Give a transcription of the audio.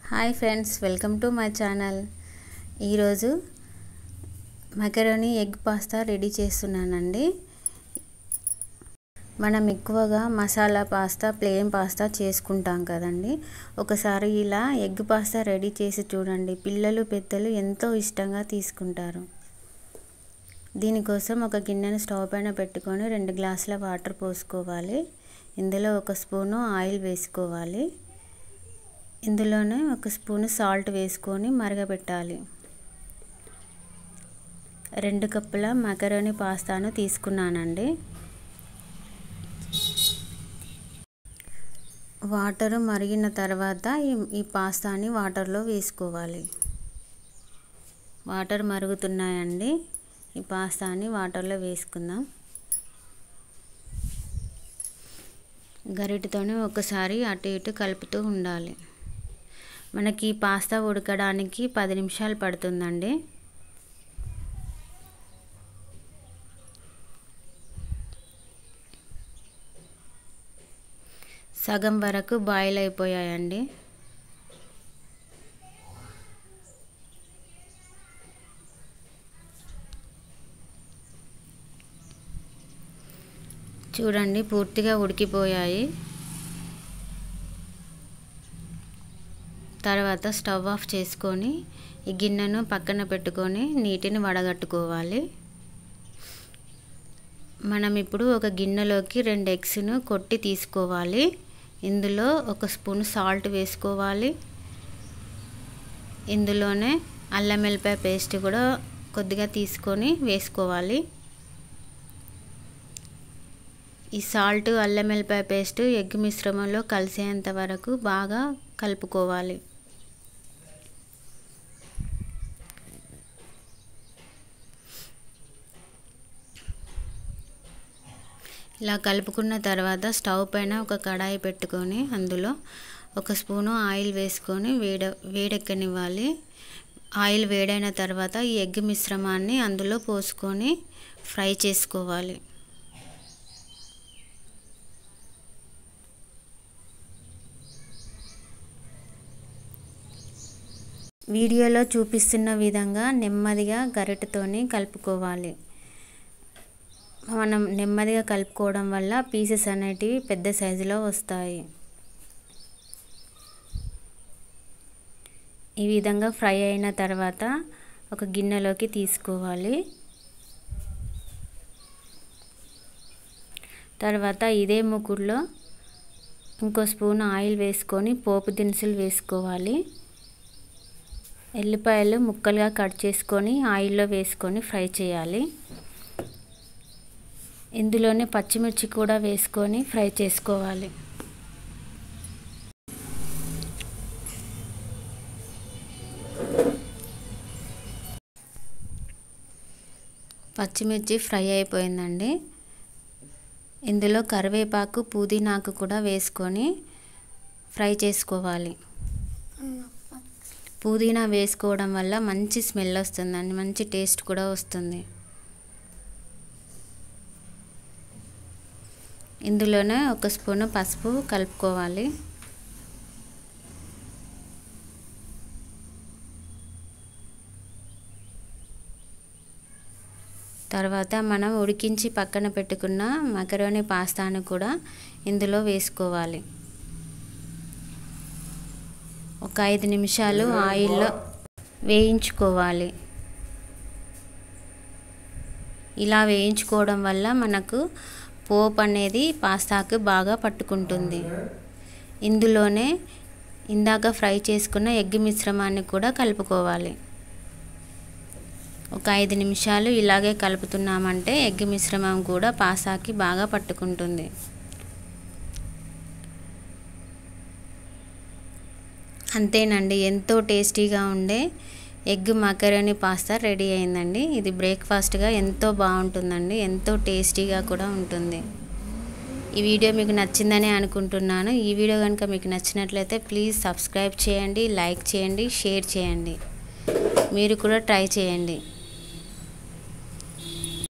hi friends welcome to my channel ఈరోజు macaroni egg pasta ready చేస్తున్నానండి మనం ఎక్కువగా మసాలా పాస్తా ప్లేన్ పాస్తా చేసుకుంటాం కదండి ఒకసారి ఇలా ఎగ్ పాస్తా రెడీ చేసి చూడండి పిల్లలు పెద్దలు ఎంతో ఇష్టంగా తీసుకుంటారు దీనికోసం ఒక గిన్నెను స్టవ్ పైన పెట్టుకొని రెండు గ్లాసుల వాటర్ పోసుకోవాలి ఇందులో ఒక స్పూను ఆయిల్ వేసుకోవాలి ఇందులోనే ఒక స్పూను సాల్ట్ వేసుకొని మరగబెట్టాలి రెండు కప్పుల మకరోని పాస్తాను తీసుకున్నానండి వాటర్ మరిగిన తర్వాత ఈ ఈ పాస్తాని వాటర్లో వేసుకోవాలి వాటర్ మరుగుతున్నాయండి ఈ పాస్తాని వాటర్లో వేసుకుందాం గరిటతోనే ఒకసారి అటు ఇటు కలుపుతూ ఉండాలి మనకి పాస్తా ఉడకడానికి పది నిమిషాలు పడుతుందండి సగం వరకు బాయిల్ అయిపోయాయండి చూడండి పూర్తిగా ఉడికిపోయాయి తర్వాత స్టవ్ ఆఫ్ చేసుకొని ఈ గిన్నెను పక్కన పెట్టుకొని నీటిని వడగట్టుకోవాలి మనం ఇప్పుడు ఒక గిన్నెలోకి రెండు ఎగ్స్ను కొట్టి తీసుకోవాలి ఇందులో ఒక స్పూన్ సాల్ట్ వేసుకోవాలి ఇందులోనే అల్లం వెల్లిపాయ పేస్ట్ కూడా కొద్దిగా తీసుకొని వేసుకోవాలి ఈ సాల్ట్ అల్లం వెల్లిపాయ పేస్ట్ ఎగ్ మిశ్రమంలో కలిసేంత వరకు బాగా కలుపుకోవాలి ఇలా కలుపుకున్న తర్వాత స్టవ్ పైన ఒక కడాయి పెట్టుకొని అందులో ఒక స్పూను ఆయిల్ వేసుకొని వేడ వేడెక్కనివ్వాలి ఆయిల్ వేడైన తర్వాత ఈ ఎగ్ మిశ్రమాన్ని అందులో పోసుకొని ఫ్రై చేసుకోవాలి వీడియోలో చూపిస్తున్న విధంగా నెమ్మదిగా గరిటతోని కలుపుకోవాలి మనం నెమ్మదిగా కలుపుకోవడం వల్ల పీసెస్ అనేటివి పెద్ద సైజులో వస్తాయి ఈ విధంగా ఫ్రై అయిన తర్వాత ఒక గిన్నెలోకి తీసుకోవాలి తర్వాత ఇదే ముకుడులో ఇంకో స్పూన్ ఆయిల్ వేసుకొని పోపు దినుసులు వేసుకోవాలి ఎల్లిపాయలు ముక్కలుగా కట్ చేసుకొని ఆయిల్లో వేసుకొని ఫ్రై చేయాలి ఇందులోనే పచ్చిమిర్చి కూడా వేసుకొని ఫ్రై చేసుకోవాలి పచ్చిమిర్చి ఫ్రై అయిపోయిందండి ఇందులో కరివేపాకు పుదీనాకు కూడా వేసుకొని ఫ్రై చేసుకోవాలి పుదీనా వేసుకోవడం వల్ల మంచి స్మెల్ వస్తుందండి మంచి టేస్ట్ కూడా వస్తుంది ఇందులోనే ఒక స్పూను పసుపు కలుపుకోవాలి తర్వాత మనం ఉడికించి పక్కన పెట్టుకున్న మకరోని పాస్తాను కూడా ఇందులో వేసుకోవాలి ఒక ఐదు నిమిషాలు ఆయిల్లో వేయించుకోవాలి ఇలా వేయించుకోవడం వల్ల మనకు పోపు అనేది పాస్తాకు బాగా పట్టుకుంటుంది ఇందులోనే ఇందాక ఫ్రై చేసుకున్న ఎగ్ మిశ్రమాన్ని కూడా కలుపుకోవాలి ఒక ఐదు నిమిషాలు ఇలాగే కలుపుతున్నామంటే ఎగ్ మిశ్రమం కూడా పాస్తాకి బాగా పట్టుకుంటుంది అంతేనండి ఎంతో టేస్టీగా ఉండే ఎగ్ మకరోని పాస్తా రెడీ అయిందండి ఇది బ్రేక్ఫాస్ట్గా ఎంతో బాగుంటుందండి ఎంతో టేస్టీగా కూడా ఉంటుంది ఈ వీడియో మీకు నచ్చిందని అనుకుంటున్నాను ఈ వీడియో కనుక మీకు నచ్చినట్లయితే ప్లీజ్ సబ్స్క్రైబ్ చేయండి లైక్ చేయండి షేర్ చేయండి మీరు కూడా ట్రై చేయండి